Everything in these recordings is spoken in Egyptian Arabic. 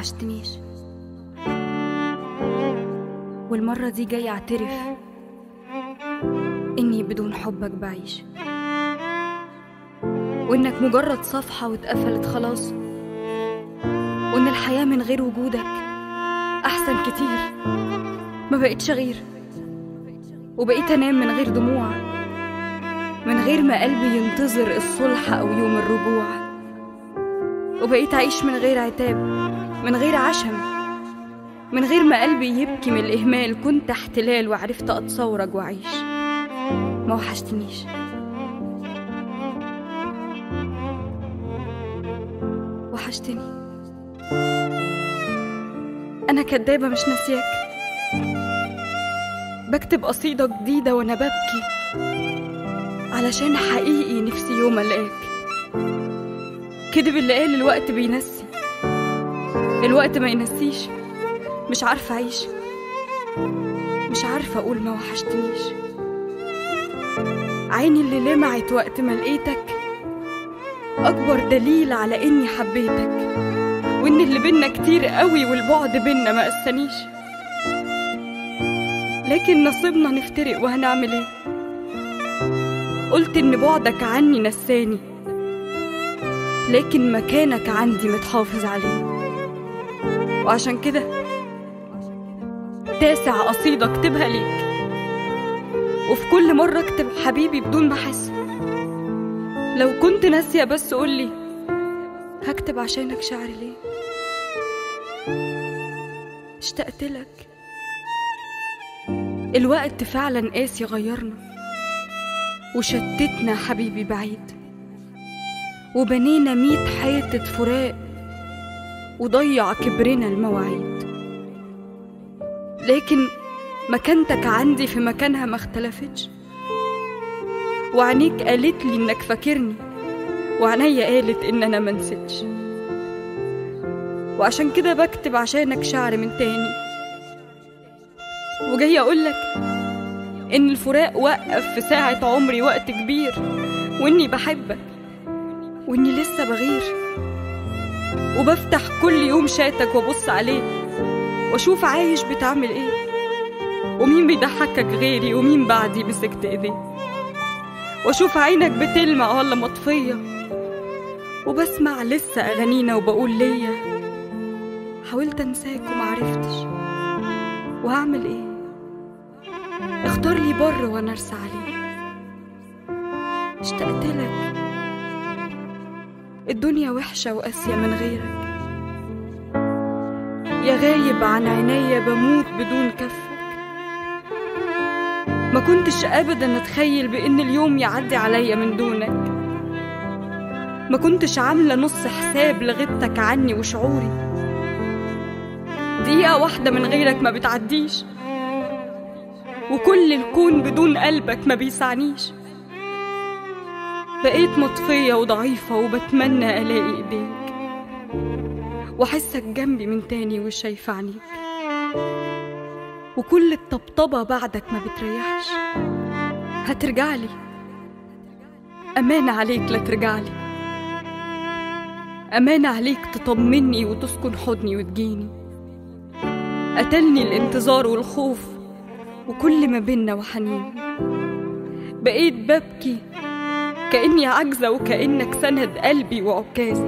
وحشتنيش والمرة دي جاي أعترف إني بدون حبك بعيش وإنك مجرد صفحة واتقفلت خلاص وإن الحياة من غير وجودك أحسن كتير ما بقتش غير وبقيت أنام من غير دموع من غير ما قلبي ينتظر الصلح أو يوم الرجوع وبقيت أعيش من غير عتاب من غير عشم من غير ما قلبي يبكي من الإهمال كنت احتلال وعرفت أتصورج وأعيش ما وحشتنيش وحشتني أنا كدابة مش ناسياك بكتب قصيدة جديدة وأنا ببكي علشان حقيقي نفسي يوم ألاقاك كدب اللي قال الوقت بينسي الوقت ما ينسيش مش عارفة أعيش مش عارفة أقول ما وحشتنيش عيني اللي لمعت وقت ما لقيتك أكبر دليل على إني حبيتك وإن اللي بينا كتير قوي والبعد بينا ما قسانيش لكن نصيبنا نفترق وهنعمل ايه قلت ان بعدك عني نساني لكن مكانك عندي متحافظ عليه وعشان كده تاسع قصيدة اكتبها ليك وفي كل مرة اكتب حبيبي بدون ما احس لو كنت ناسية بس قولي هكتب عشانك شعر ليه اشتقت لك الوقت فعلا قاسي غيرنا وشتتنا حبيبي بعيد وبنينا ميت حيطة فراق وضيع كبرنا المواعيد لكن مكانتك عندي في مكانها ما اختلفتش وعينيك قالت لي انك فاكرني وعينيا قالت ان انا منسيتش وعشان كده بكتب عشانك شعر من تاني وجاي اقولك ان الفراق وقف في ساعة عمري وقت كبير واني بحبك واني لسه بغير وبفتح كل يوم شاتك وابص عليه واشوف عايش بتعمل ايه ومين بيضحكك غيري ومين بعدي مسكت ايديه واشوف عينك بتلمع ولا مطفية وبسمع لسه اغانينا وبقول ليا حاولت انساك ومعرفتش وهعمل ايه اختار لي بر وانا ارسى عليه اشتقت لك الدنيا وحشة وقاسية من غيرك يا غايب عن عينيا بموت بدون كفك ما كنتش ابدا اتخيل بان اليوم يعدي عليا من دونك ما كنتش عاملة نص حساب لغيبتك عني وشعوري دقيقة واحدة من غيرك ما بتعديش وكل الكون بدون قلبك ما بيسعنيش بقيت مطفية وضعيفة وبتمنى ألاقي إيديك وأحسك جنبي من تاني وشايفة عينيك وكل الطبطبة بعدك ما بتريحش هترجعلي أمانة عليك لا ترجعلي أمانة عليك تطمني وتسكن حضني وتجيني قتلني الانتظار والخوف وكل ما بينا وحنين بقيت ببكي كأني عاجزة وكأنك سند قلبي وعكازي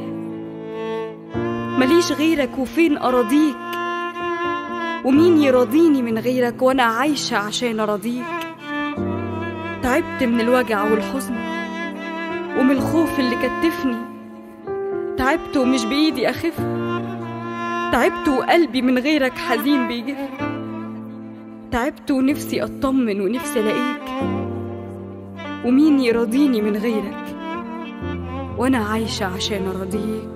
ماليش غيرك وفين أراضيك ومين يراضيني من غيرك وأنا عايشة عشان أراضيك تعبت من الوجع والحزن ومن الخوف اللي كتفني تعبت ومش بإيدي أخف تعبت وقلبي من غيرك حزين بيجف تعبت ونفسي أطمن ونفسي ألاقيك ومين يراضيني من غيرك وأنا عايشة عشان أراضيك